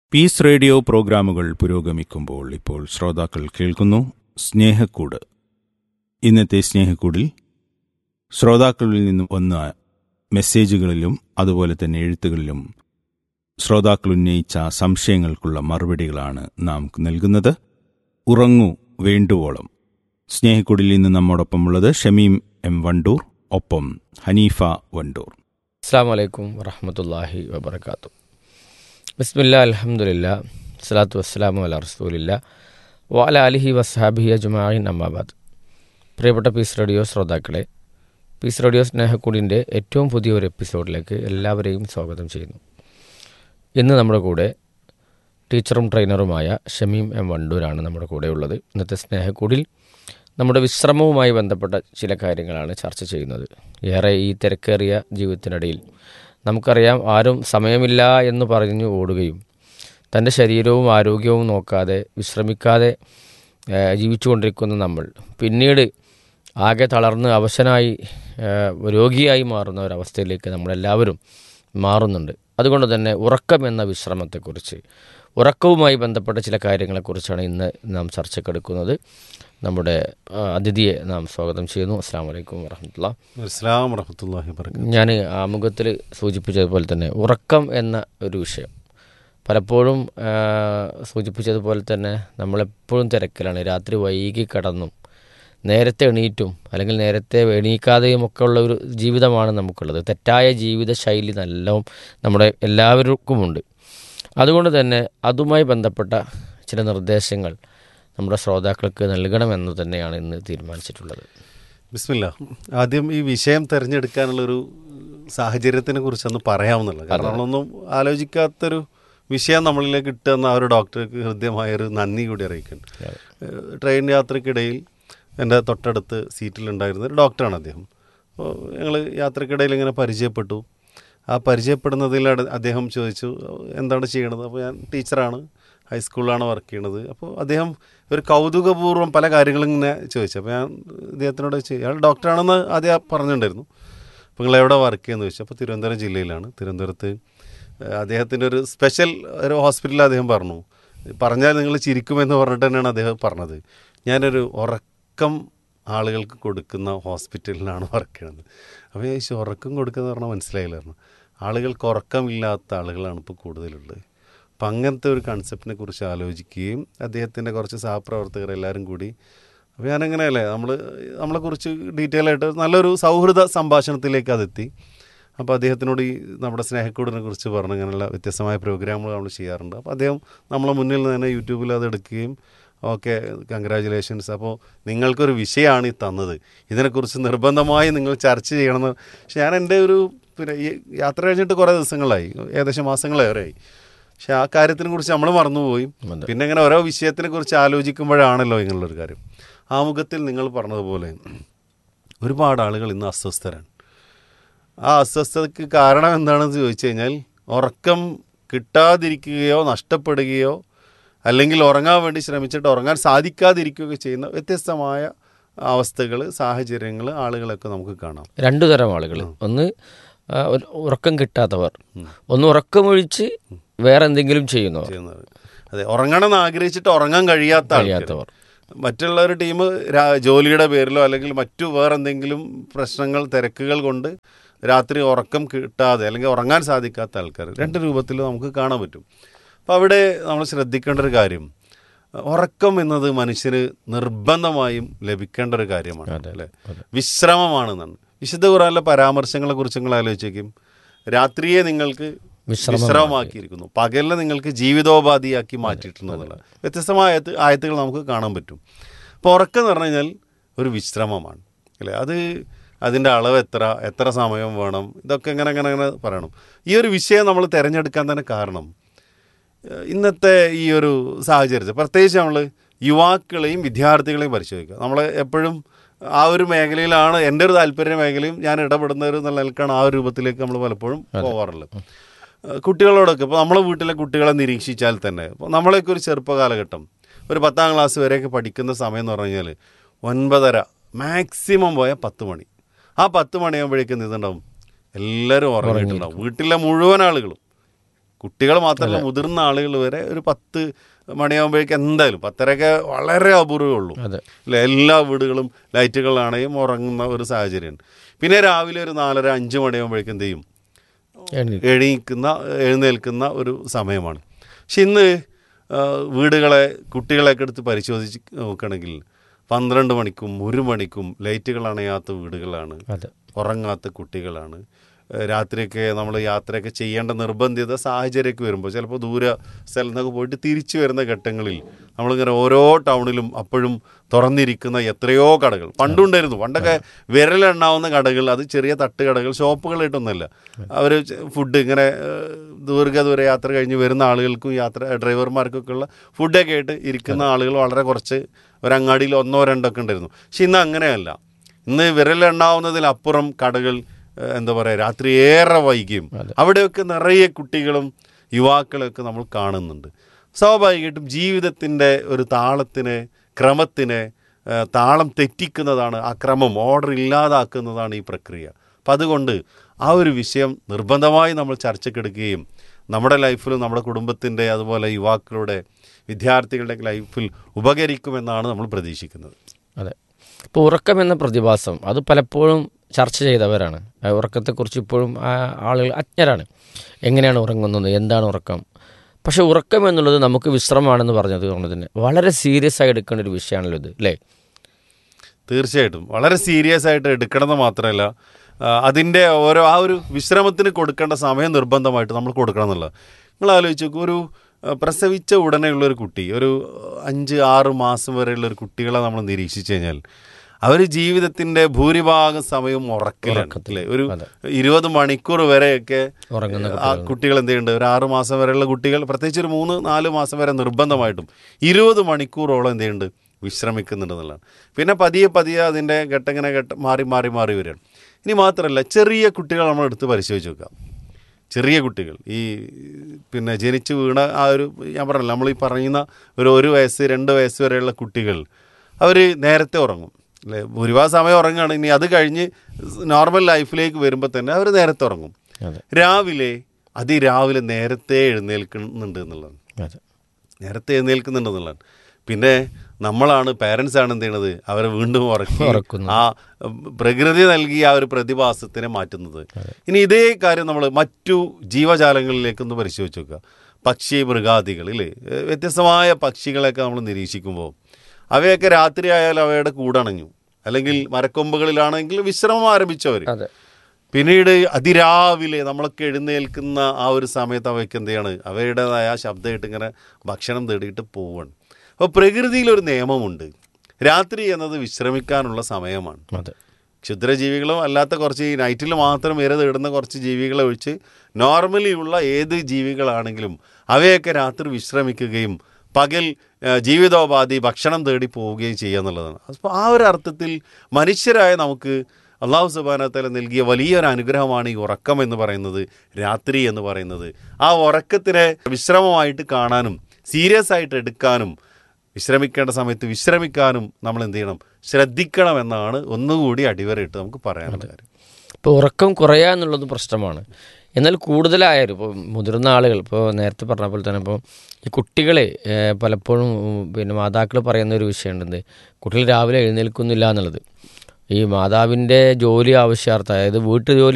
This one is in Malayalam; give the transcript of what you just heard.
പീസ് റേഡിയോ പ്രോഗ്രാമുകൾ പുരോഗമിക്കുമ്പോൾ ഇപ്പോൾ ശ്രോതാക്കൾ കേൾക്കുന്നു സ്നേഹക്കൂട് ഇന്നത്തെ സ്നേഹക്കൂടിൽ ശ്രോതാക്കളിൽ നിന്നും വന്ന മെസ്സേജുകളിലും അതുപോലെ തന്നെ എഴുത്തുകളിലും ശ്രോതാക്കൾ ഉന്നയിച്ച സംശയങ്ങൾക്കുള്ള മറുപടികളാണ് നാം നൽകുന്നത് ഉറങ്ങൂ വേണ്ടുവോളം സ്നേഹക്കൂടിൽ ഇന്ന് നമ്മോടൊപ്പമുള്ളത് ഷമീം എം വണ്ടൂർ ഒപ്പം ഹനീഫ വണ്ടൂർ അസ്സാം വലൈക്കും വറഹമത്തല്ലാഹി വബർക്കാത്തു ബിസ്മില്ല അലഹമുല്ല സ്വലാത്തു വസ്സലാമു അല റസൂലില്ല വാല അലിഹി വസ്ഹാബിഹി അജ്മായിൻ അമ്മാബാദ് പ്രിയപ്പെട്ട പീസ് റേഡിയോ ശ്രോതാക്കളെ പീസ് റേഡിയോ സ്നേഹക്കൂടിൻ്റെ ഏറ്റവും പുതിയ ഒരു എപ്പിസോഡിലേക്ക് എല്ലാവരെയും സ്വാഗതം ചെയ്യുന്നു ഇന്ന് നമ്മുടെ കൂടെ ടീച്ചറും ട്രെയിനറുമായ ഷമീം എം വണ്ടൂരാണ് നമ്മുടെ കൂടെ ഉള്ളത് ഇന്നത്തെ സ്നേഹക്കൂടിൽ നമ്മുടെ വിശ്രമവുമായി ബന്ധപ്പെട്ട ചില കാര്യങ്ങളാണ് ചർച്ച ചെയ്യുന്നത് ഏറെ ഈ തിരക്കേറിയ ജീവിതത്തിനിടയിൽ നമുക്കറിയാം ആരും സമയമില്ല എന്ന് പറഞ്ഞു ഓടുകയും തൻ്റെ ശരീരവും ആരോഗ്യവും നോക്കാതെ വിശ്രമിക്കാതെ ഏഹ്, ജീവിച്ചുകൊണ്ടിരിക്കുന്ന നമ്മൾ പിന്നീട് ആകെ തളർന്ന് അവശനായി ഏഹ്, രോഗിയായി മാറുന്ന ഒരവസ്ഥയിലേക്ക് നമ്മളെല്ലാവരും മാറുന്നുണ്ട് അതുകൊണ്ട് തന്നെ ഉറക്കം എന്ന വിശ്രമത്തെക്കുറിച്ച് ഉറക്കവുമായി ബന്ധപ്പെട്ട ചില കാര്യങ്ങളെക്കുറിച്ചാണ് ഇന്ന് നാം ചർച്ചക്കെടുക്കുന്നത് നമ്മുടെ ആ, അതിഥിയെ നാം സ്വാഗതം ചെയ്യുന്നു അസ്സാം വലൈക്കും വറഹമത്തുള്ള അസ്സലാം വറഹമത്തല്ലാഹി വർക്കാത്തു ഞാൻ ആമുഖത്തിൽ സൂചിപ്പിച്ചതുപോലെ തന്നെ ഉറക്കം എന്ന ഒരു വിഷയം പലപ്പോഴും ആ, സൂചിപ്പിച്ചതുപോലെ തന്നെ നമ്മളെപ്പോഴും തിരക്കിലാണ് രാത്രി വൈകി കടന്നും നേരത്തെ എണീറ്റും അല്ലെങ്കിൽ നേരത്തെ എണീക്കാതെയും ഒക്കെ ഉള്ള ഒരു ജീവിതമാണ് നമുക്കുള്ളത് തെറ്റായ ജീവിത ശൈലി നല്ലവും നമ്മുടെ എല്ലാവർക്കുമുണ്ട് അതുകൊണ്ട് തന്നെ അതുമായി ബന്ധപ്പെട്ട ചില നിർദ്ദേശങ്ങൾ നമ്മുടെ ശ്രോതാക്കൾക്ക് നൽകണമെന്ന് തന്നെയാണ് ഇന്ന് തീരുമാനിച്ചിട്ടുള്ളത് ബിസ്മില്ല ആദ്യം ഈ വിഷയം തിരഞ്ഞെടുക്കാനുള്ളൊരു സാഹചര്യത്തിനെ കുറിച്ചൊന്ന് പറയാമെന്നുള്ളത് കാരണം നമ്മളൊന്നും ആലോചിക്കാത്തൊരു വിഷയം നമ്മളിലേക്ക് ഇട്ടുന്ന ആ ഒരു ഡോക്ടർക്ക് ഹൃദ്യമായൊരു നന്ദി കൂടി അറിയിക്കുന്നുണ്ട് ഏഹ് ട്രെയിൻ യാത്രക്കിടയിൽ എൻ്റെ തൊട്ടടുത്ത് സീറ്റിലുണ്ടായിരുന്ന ഒരു ഡോക്ടറാണ് അദ്ദേഹം അപ്പോൾ ഞങ്ങൾ യാത്രക്കിടയിൽ ഇങ്ങനെ പരിചയപ്പെട്ടു ആ പരിചയപ്പെടുന്നതിൽ അട- അദ്ദേഹം ചോദിച്ചു എന്താണ് ചെയ്യണത് അപ്പോൾ ഞാൻ ടീച്ചറാണ് ഹൈസ്കൂളിലാണ് വർക്ക് ചെയ്യണത് അപ്പോൾ അദ്ദേഹം ഒരു കൗതുകപൂർവ്വം പല കാര്യങ്ങളും ഇങ്ങനെ ചോദിച്ചു അപ്പോൾ ഞാൻ ഇദ്ദേഹത്തിനോട് ചോദിച്ചു ഇയാൾ ഡോക്ടറാണെന്ന് ആദ്യം പറഞ്ഞിട്ടുണ്ടായിരുന്നു അപ്പോൾ നിങ്ങൾ എവിടെ വർക്ക് ചെയ്യുന്നത് ചോദിച്ചു അപ്പോൾ തിരുവനന്തപുരം ജില്ലയിലാണ് തിരുവനന്തപുരത്ത് ഏഹ് അദ്ദേഹത്തിൻ്റെ ഒരു സ്പെഷ്യൽ ഒരു ഹോസ്പിറ്റലിൽ അദ്ദേഹം പറഞ്ഞു പറഞ്ഞാൽ നിങ്ങൾ ചിരിക്കുമെന്ന് പറഞ്ഞിട്ട് തന്നെയാണ് അദ്ദേഹം പറഞ്ഞത് ഞാനൊരു ഉറക്കം ആളുകൾക്ക് കൊടുക്കുന്ന ഹോസ്പിറ്റലിലാണ് വർക്ക് ചെയ്യുന്നത് അപ്പോൾ ഞാൻ ചോദിച്ചു ഉറക്കം കൊടുക്കുക പറഞ്ഞാൽ മനസ്സിലായില്ലായിരുന്നു ആളുകൾക്ക് ഉറക്കമില്ലാത്ത ആളുകളാണ് ഇപ്പോൾ കൂടുതലുള്ളത് അപ്പം അങ്ങനത്തെ ഒരു കൺസെപ്റ്റിനെ കുറിച്ച് ആലോചിക്കുകയും അദ്ദേഹത്തിൻ്റെ കുറച്ച് സഹപ്രവർത്തകർ എല്ലാവരും കൂടി അപ്പോൾ ഞാനങ്ങനെയല്ലേ നമ്മൾ നമ്മളെക്കുറിച്ച് ഡീറ്റെയിൽ ആയിട്ട് നല്ലൊരു സൗഹൃദ സംഭാഷണത്തിലേക്ക് അതെത്തി അപ്പോൾ അദ്ദേഹത്തിനോട് ഈ നമ്മുടെ സ്നേഹക്കൂടിനെ കുറിച്ച് പറഞ്ഞ് അങ്ങനെയുള്ള വ്യത്യസ്തമായ പ്രോഗ്രാമുകൾ നമ്മൾ ചെയ്യാറുണ്ട് അപ്പോൾ അദ്ദേഹം നമ്മളെ മുന്നിൽ നിന്ന് തന്നെ യൂട്യൂബിൽ അത് എടുക്കുകയും ഓക്കെ കൺഗ്രാജുലേഷൻസ് അപ്പോൾ നിങ്ങൾക്കൊരു വിഷയമാണ് ഈ തന്നത് ഇതിനെക്കുറിച്ച് നിർബന്ധമായി നിങ്ങൾ ചർച്ച ചെയ്യണമെന്ന് പക്ഷെ ഞാൻ എൻ്റെ ഒരു പിന്നെ ഈ യാത്ര കഴിഞ്ഞിട്ട് കുറേ ദിവസങ്ങളായി ഏകദേശം മാസങ്ങളേറെയായി പക്ഷെ ആ കാര്യത്തിനെ കുറിച്ച് നമ്മൾ മറന്നുപോയി പിന്നെ ഇങ്ങനെ ഓരോ വിഷയത്തിനെ കുറിച്ച് ആലോചിക്കുമ്പോഴാണല്ലോ ഇങ്ങനെയുള്ളൊരു കാര്യം ആമുഖത്തിൽ നിങ്ങൾ പറഞ്ഞതുപോലെ ഒരുപാട് ആളുകൾ ഇന്ന് അസ്വസ്ഥരാണ് ആ അസ്വസ്ഥതയ്ക്ക് കാരണം എന്താണെന്ന് ചോദിച്ചു കഴിഞ്ഞാൽ ഉറക്കം കിട്ടാതിരിക്കുകയോ നഷ്ടപ്പെടുകയോ അല്ലെങ്കിൽ ഉറങ്ങാൻ വേണ്ടി ശ്രമിച്ചിട്ട് ഉറങ്ങാൻ സാധിക്കാതിരിക്കുകയോ ചെയ്യുന്ന വ്യത്യസ്തമായ അവസ്ഥകൾ സാഹചര്യങ്ങൾ ആളുകളൊക്കെ നമുക്ക് കാണാം രണ്ടു തരം ആളുകൾ ഒന്ന് ആ, ഒരു ഉറക്കം കിട്ടാത്തവർ ഒന്ന് ഉറക്കമൊഴിച്ച് വേറെ എന്തെങ്കിലും ചെയ്യുന്നവർ ചെയ്യുന്നത് അതെ ഉറങ്ങണമെന്ന് ആഗ്രഹിച്ചിട്ട് ഉറങ്ങാൻ കഴിയാത്ത ആൾക്കാർ കഴിയാത്തവർ മറ്റുള്ള ഒരു ടീം ജോലിയുടെ പേരിലോ അല്ലെങ്കിൽ മറ്റു വേറെ എന്തെങ്കിലും പ്രശ്നങ്ങൾ തിരക്കുകൾ കൊണ്ട് രാത്രി ഉറക്കം കിട്ടാതെ അല്ലെങ്കിൽ ഉറങ്ങാൻ സാധിക്കാത്ത ആൾക്കാർ രണ്ട് രൂപത്തിൽ നമുക്ക് കാണാൻ പറ്റും അപ്പോൾ അവിടെ നമ്മൾ ശ്രദ്ധിക്കേണ്ട ഒരു കാര്യം ഉറക്കം എന്നത് മനുഷ്യന് നിർബന്ധമായും ലഭിക്കേണ്ട ഒരു കാര്യമാണ് അല്ലേ വിശ്രമമാണെന്നാണ് വിശുദ്ധ ഖുറാനിലെ പരാമർശങ്ങളെ കുറിച്ച് നിങ്ങൾ ആലോചിച്ചേക്കും രാത്രിയെ നിങ്ങൾക്ക് വിശ്രമമാക്കിയിരിക്കുന്നു പകലിനെ നിങ്ങൾക്ക് ജീവിതോപാധിയാക്കി മാറ്റിയിട്ടുണ്ട് എന്നുള്ള വ്യത്യസ്തമായ ആയത്ത് ആയത്തുകൾ നമുക്ക് കാണാൻ പറ്റും അപ്പോൾ ഉറക്കം എന്ന് പറഞ്ഞു കഴിഞ്ഞാൽ ഒരു വിശ്രമമാണ് അല്ലേ അത് അതിൻ്റെ അളവ് എത്ര എത്ര സമയം വേണം ഇതൊക്കെ ഇങ്ങനെ ഇങ്ങനെ ഇങ്ങനെ പറയണം ഈ ഒരു വിഷയം നമ്മൾ തിരഞ്ഞെടുക്കാൻ തന്നെ കാരണം ഏഹ് ഇന്നത്തെ ഈ ഒരു സാഹചര്യത്തിൽ പ്രത്യേകിച്ച് നമ്മൾ യുവാക്കളെയും വിദ്യാർത്ഥികളെയും പരിശോധിക്കുക നമ്മൾ എപ്പോഴും ആ ഒരു മേഖലയിലാണ് എൻ്റെ ഒരു താല്പര്യ മേഖലയും ഞാൻ ഇടപെടുന്ന ഒരു എന്നുള്ള നിലക്കാണ് ആ ഒരു രൂപത്തിലേക്ക് നമ്മൾ പലപ്പോഴും പോകാറുള്ളത് ഏഹ് കുട്ടികളോടൊക്കെ ഇപ്പോൾ നമ്മളെ വീട്ടിലെ കുട്ടികളെ നിരീക്ഷിച്ചാൽ തന്നെ ഇപ്പോൾ നമ്മളെയൊക്കെ ഒരു ചെറുപ്പ കാലഘട്ടം ഒരു പത്താം ക്ലാസ് വരെയൊക്കെ പഠിക്കുന്ന സമയം എന്ന് പറഞ്ഞു കഴിഞ്ഞാൽ ഒൻപതര മാക്സിമം പോയ പത്ത് മണി ആ പത്ത് മണിയാകുമ്പോഴേക്കും ഇതുണ്ടാവും എല്ലാവരും ഉറങ്ങിയിട്ടുണ്ടാവും വീട്ടിലെ മുഴുവൻ ആളുകളും കുട്ടികൾ മാത്രമല്ല മുതിർന്ന ആളുകൾ വരെ ഒരു പത്ത് മണിയാകുമ്പോഴേക്ക് എന്തായാലും പത്തരയൊക്കെ വളരെ അപൂർവമേ ഉള്ളൂ അതെ ഇല്ല എല്ലാ വീടുകളും ലൈറ്റുകളാണെയും ഉറങ്ങുന്ന ഒരു സാഹചര്യമാണ് പിന്നെ രാവിലെ ഒരു നാലര അഞ്ച് മണിയാകുമ്പോഴേക്കും എന്ത് ചെയ്യും എഴുന്നേൽക്കും. എണീക്കുന്ന എഴുന്നേൽക്കുന്ന ഒരു സമയമാണ് പക്ഷെ ഇന്ന് ആ, വീടുകളെ കുട്ടികളെയൊക്കെ എടുത്ത് പരിശോധിച്ച് നോക്കുകയാണെങ്കിൽ പന്ത്രണ്ട് മണിക്കും ഒരു മണിക്കും ലൈറ്റുകൾ അണയാത്ത വീടുകളാണ് അതെ ഉറങ്ങാത്ത കുട്ടികളാണ് ഏഹ് രാത്രിയൊക്കെ നമ്മൾ യാത്രയൊക്കെ ചെയ്യേണ്ട നിർബന്ധിത സാഹചര്യമൊക്കെ വരുമ്പോൾ ചിലപ്പോൾ ദൂര സ്ഥലത്ത് നിന്നൊക്കെ പോയിട്ട് തിരിച്ചു വരുന്ന ഘട്ടങ്ങളിൽ നമ്മളിങ്ങനെ ഓരോ ടൗണിലും അപ്പോഴും തുറന്നിരിക്കുന്ന എത്രയോ കടകൾ പണ്ടുണ്ടായിരുന്നു പണ്ടൊക്കെ വിരലെണ്ണാവുന്ന കടകൾ അത് ചെറിയ തട്ടുകടകൾ ഷോപ്പുകളായിട്ടൊന്നുമല്ല അവർ ഫുഡ് ഇങ്ങനെ ഏഹ് ദീർഘദൂര യാത്ര കഴിഞ്ഞ് വരുന്ന ആളുകൾക്കും യാത്ര ഡ്രൈവർമാർക്കൊക്കെ ഉള്ള ഫുഡൊക്കെ ആയിട്ട് ഇരിക്കുന്ന ആളുകൾ വളരെ കുറച്ച് ഒരങ്ങാടിയിൽ ഒന്നോ രണ്ടോ ഒക്കെ ഉണ്ടായിരുന്നു പക്ഷെ ഇന്ന് അങ്ങനെയല്ല ഇന്ന് വിരലെണ്ണാവുന്നതിലപ്പുറം കടകൾ ഏഹ്, എന്താ പറയുക രാത്രി ഏറെ വൈകിയും അവിടെയൊക്കെ നിറയെ കുട്ടികളും യുവാക്കളൊക്കെ നമ്മൾ കാണുന്നുണ്ട് സ്വാഭാവികമായിട്ടും ജീവിതത്തിൻ്റെ ഒരു താളത്തിന് ക്രമത്തിന് ഏഹ്, താളം തെറ്റിക്കുന്നതാണ് ആ ക്രമം ഓർഡർ ഇല്ലാതാക്കുന്നതാണ് ഈ പ്രക്രിയ അപ്പം അതുകൊണ്ട് ആ ഒരു വിഷയം നിർബന്ധമായി നമ്മൾ ചർച്ചക്കെടുക്കുകയും നമ്മുടെ ലൈഫിലും നമ്മുടെ കുടുംബത്തിൻ്റെ അതുപോലെ യുവാക്കളുടെ വിദ്യാർത്ഥികളുടെ ലൈഫിൽ ഉപകരിക്കുമെന്നാണ് നമ്മൾ പ്രതീക്ഷിക്കുന്നത് അതെ ഇപ്പോൾ ഉറക്കം എന്ന പ്രതിഭാസം അത് പലപ്പോഴും ചർച്ച ചെയ്തവരാണ് ആ ഉറക്കത്തെക്കുറിച്ച് ഇപ്പോഴും ആ ആളുകൾ അജ്ഞരാണ് എങ്ങനെയാണ് ഉറങ്ങുന്നത് എന്താണ് ഉറക്കം പക്ഷെ ഉറക്കം എന്നുള്ളത് നമുക്ക് വിശ്രമമാണെന്ന് പറഞ്ഞത് കൊണ്ട് തന്നെ വളരെ സീരിയസ് ആയി എടുക്കേണ്ട ഒരു വിഷയമാണല്ലോ ഇത് അല്ലേ തീർച്ചയായിട്ടും വളരെ സീരിയസ് ആയിട്ട് എടുക്കണമെന്ന് മാത്രമല്ല ആ, അതിൻ്റെ ഓരോ ആ ഒരു വിശ്രമത്തിന് കൊടുക്കേണ്ട സമയം നിർബന്ധമായിട്ട് നമ്മൾ കൊടുക്കണം എന്നുള്ളത് നിങ്ങൾ ആലോചിച്ച് നോക്കൂ ഒരു ആ, പ്രസവിച്ച ഉടനെയുള്ള ഒരു കുട്ടി ഒരു അഞ്ച് ആറ് മാസം വരെയുള്ള ഒരു കുട്ടികളെ നമ്മൾ നിരീക്ഷിച്ചു കഴിഞ്ഞാൽ അവർ ജീവിതത്തിൻ്റെ ഭൂരിഭാഗം സമയവും ഉറക്കിലാണ് അല്ലേ ഒരു ഇരുപത് മണിക്കൂർ വരെയൊക്കെ ഉറങ്ങുന്ന ആ കുട്ടികൾ എന്ത് ചെയ്യുന്നുണ്ട് ഒരു ആറ് മാസം വരെയുള്ള കുട്ടികൾ പ്രത്യേകിച്ച് ഒരു മൂന്ന് നാല് മാസം വരെ നിർബന്ധമായിട്ടും ഇരുപത് മണിക്കൂറോളം എന്ത് ചെയ്യുന്നുണ്ട് വിശ്രമിക്കുന്നുണ്ട് എന്നുള്ളതാണ് പിന്നെ പതിയെ പതിയെ അതിൻ്റെ ഘട്ടങ്ങനെ ഘട്ടം മാറി മാറി മാറി വരികയാണ് ഇനി മാത്രമല്ല ചെറിയ കുട്ടികൾ നമ്മൾ എടുത്ത് പരിശോധിച്ച് നോക്കാം ചെറിയ കുട്ടികൾ ഈ പിന്നെ ജനിച്ചു വീണ ആ ഒരു ഞാൻ പറഞ്ഞല്ലോ നമ്മൾ ഈ പറയുന്ന ഒരു ഒരു വയസ്സ് രണ്ട് വയസ്സ് വരെയുള്ള കുട്ടികൾ അവർ നേരത്തെ ഉറങ്ങും അല്ലേ ഭൂരിഭാഗം സമയം ഉറങ്ങുകയാണ് ഇനി അത് കഴിഞ്ഞ് നോർമൽ ലൈഫിലേക്ക് വരുമ്പോൾ തന്നെ അവർ നേരത്തെ ഉറങ്ങും അതെ രാവിലെ അതിരാവിലെ നേരത്തെ എഴുന്നേൽക്കുന്നുണ്ട് എന്നുള്ളതാണ് അതെ നേരത്തെ എഴുന്നേൽക്കുന്നുണ്ട് എന്നുള്ളതാണ് പിന്നെ നമ്മളാണ് പാരൻസ് ആണ് എന്ത് ചെയ്യണത് അവരെ വീണ്ടും ഉറക്കി ഉറക്കുന്നു. ആ ഉം, പ്രകൃതി നൽകിയ ആ ഒരു പ്രതിഭാസത്തിനെ മാറ്റുന്നത് ഇനി ഇതേ കാര്യം നമ്മൾ മറ്റു ജീവജാലങ്ങളിലേക്കൊന്ന് പരിശോധിച്ച് നോക്കുക പക്ഷി മൃഗാദികൾ ഇല്ലേ ഏഹ് വ്യത്യസ്തമായ പക്ഷികളെയൊക്കെ നമ്മൾ നിരീക്ഷിക്കുമ്പോൾ അവയൊക്കെ രാത്രി ആയാൽ അവയുടെ കൂടണഞ്ഞു അല്ലെങ്കിൽ മരക്കൊമ്പുകളിലാണെങ്കിൽ വിശ്രമം ആരംഭിച്ചവർ അതെ പിന്നീട് അതിരാവിലെ നമ്മളൊക്കെ എഴുന്നേൽക്കുന്ന ആ ഒരു സമയത്ത് അവയ്ക്ക് എന്ത് ചെയ്യാണ് അവയുടേതായ ആ ശബ്ദമായിട്ട് ഇങ്ങനെ ഭക്ഷണം തേടിയിട്ട് പോവാണ് അപ്പോൾ പ്രകൃതിയിലൊരു നിയമമുണ്ട് രാത്രി എന്നത് വിശ്രമിക്കാനുള്ള സമയമാണ് അതെ ക്ഷുദ്രജീവികളും അല്ലാത്ത കുറച്ച് ഈ നൈറ്റിൽ മാത്രം ഇര തേടുന്ന കുറച്ച് ജീവികളെ ഒഴിച്ച് നോർമലി ഉള്ള ഏത് ജീവികളാണെങ്കിലും അവയൊക്കെ രാത്രി വിശ്രമിക്കുകയും പകൽ ആ, ജീവിതോപാധി ഭക്ഷണം തേടി പോവുകയും ചെയ്യുക എന്നുള്ളതാണ് അപ്പോൾ ആ ഒരു അർത്ഥത്തിൽ മനുഷ്യരായ നമുക്ക് അള്ളാഹു സുബാനത്തല നൽകിയ വലിയൊരു അനുഗ്രഹമാണ് ഈ ഉറക്കം എന്ന് പറയുന്നത് രാത്രി എന്ന് പറയുന്നത് ആ ഉറക്കത്തിനെ വിശ്രമമായിട്ട് കാണാനും സീരിയസ് ആയിട്ട് എടുക്കാനും വിശ്രമിക്കേണ്ട സമയത്ത് വിശ്രമിക്കാനും നമ്മൾ എന്ത് ചെയ്യണം ശ്രദ്ധിക്കണം എന്നാണ് ഒന്നുകൂടി അടിവരയിട്ട് നമുക്ക് പറയാനുള്ള കാര്യം ഇപ്പോൾ ഉറക്കം കുറയുക എന്നുള്ളത് പ്രശ്നമാണ് എന്നാൽ കൂടുതലായാലും ഇപ്പോൾ മുതിർന്ന ആളുകൾ ഇപ്പോൾ നേരത്തെ പറഞ്ഞ പോലെ തന്നെ ഇപ്പോൾ ഈ കുട്ടികളെ ഏഹ്, പലപ്പോഴും ഉം, പിന്നെ മാതാക്കൾ പറയുന്ന ഒരു വിഷയമുണ്ട് കുട്ടികൾ രാവിലെ എഴുന്നേൽക്കുന്നില്ല എന്നുള്ളത് ഈ മാതാവിൻ്റെ ജോലി ആവശ്യാർത്ഥം അതായത് വീട്ടു ജോലി